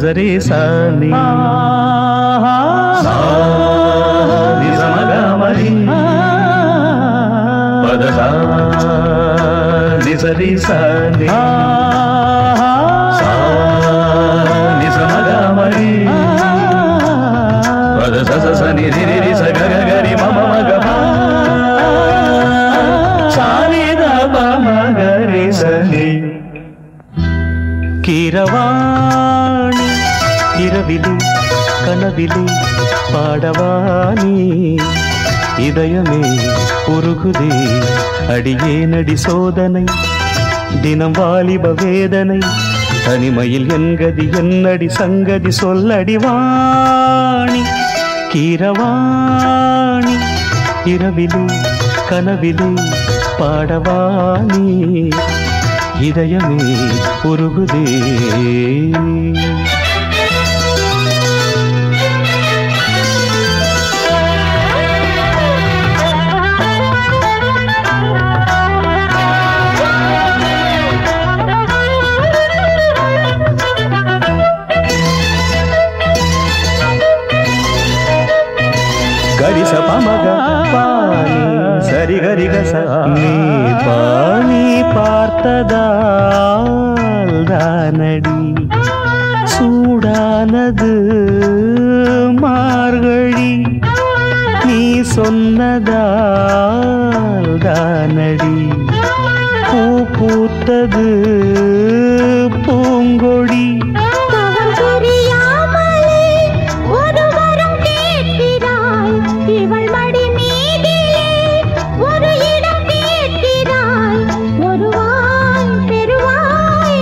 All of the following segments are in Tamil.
సరి సాని సా ని సమగ మరి పద సా ని సరి సాని సా ని సమగ మరి పద స స స ని రి రి రి స గ గ గ రి మ మ మ గ మ సా ని ద ప మ గ రి స ని கீரவாணி இரவிலே கனவிலே பாடவானி இதயமே உருகுதே அடியே நடி சோதனை தினம் வாலிப வேதனை தனிமையில் என்கதி என்னடி சங்கதி சொல்லடி வாணி கீரவாணி இரவிலே கனவிலே பாடவானி இதயமே உருகுதே గరిస పమగ పాని సరి గరి గస நீ பாணி பார்த்ததால் தானடி சூடானது மார்கழி நீ சொன்னதால் தானடி பூ பூத்தது பூங்கொடி தவம் புரியாமலே ஒரு வரம் கேட்கிறாய் இவள் மடி மீதிலே ஒரு இடம் கேட்கிறாய் ஒருவாய் பெருவாய்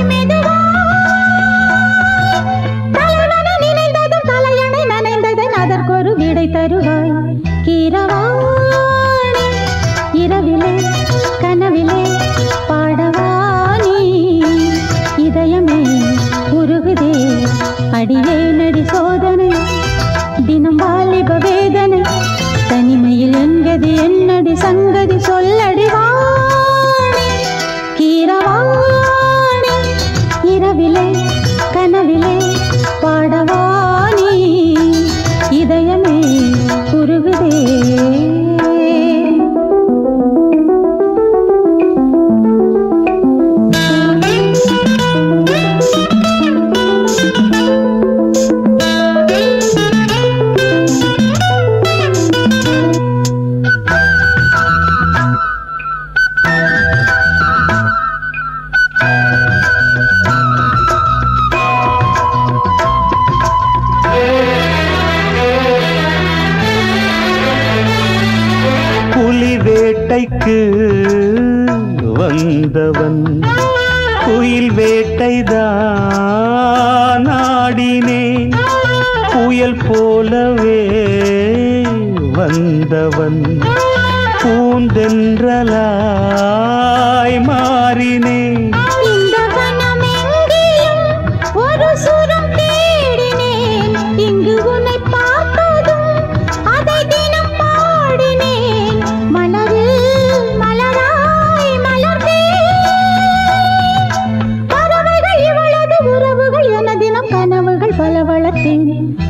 மெதுவாய் தலைவன நினைந்ததும் தலையணை நனைந்ததன் அதற்கொரு விடை தருவாய் கீரவாணி இரவிலே கனவிலே பாடவானி இதயமே உருகுதே அடியே நடி சோதனை தினம் வாலிப வேதனை தனிமையில் என்கதி என்னடி சங்கதி சொல்லடி வாணி கீரவாணி இரவிலே கனவிலே பாடவானி இதயமே உருகுதே புலி வேட்டைக்கு வந்தவன் குயில் வேட்டைதான் ஆடினேன் புயல் போலவே வந்தவன் பூந்தென்றலாய் மாறினேன் இந்த வனமெங்கிலும் ஒரு சுரம் தேடினேன் இங்கு உன்னை பார்த்ததும் அதை தினம் பாடினேன் மலரில் மலராய் மலர்ந்தேன் பறவைகள் இவளது உறவுகள் என தினம் கனவுகள் பல வளர்த்தேன்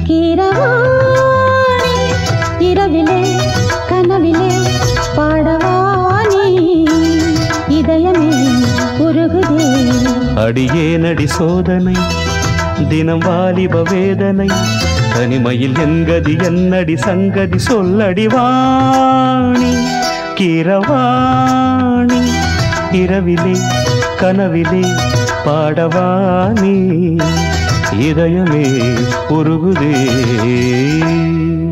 கீரவாணி இரவிலே கனவிலே பாடவானி இதயமே உருகுதே அடியே நடி சோதனை தினம் வாலிப வேதனை தனிமையில் என்கதி என்னடி சங்கதி சொல்லடி வாணி கிரவாணி இரவிலே கனவிலே பாடவாணி இதயமே உருகுதே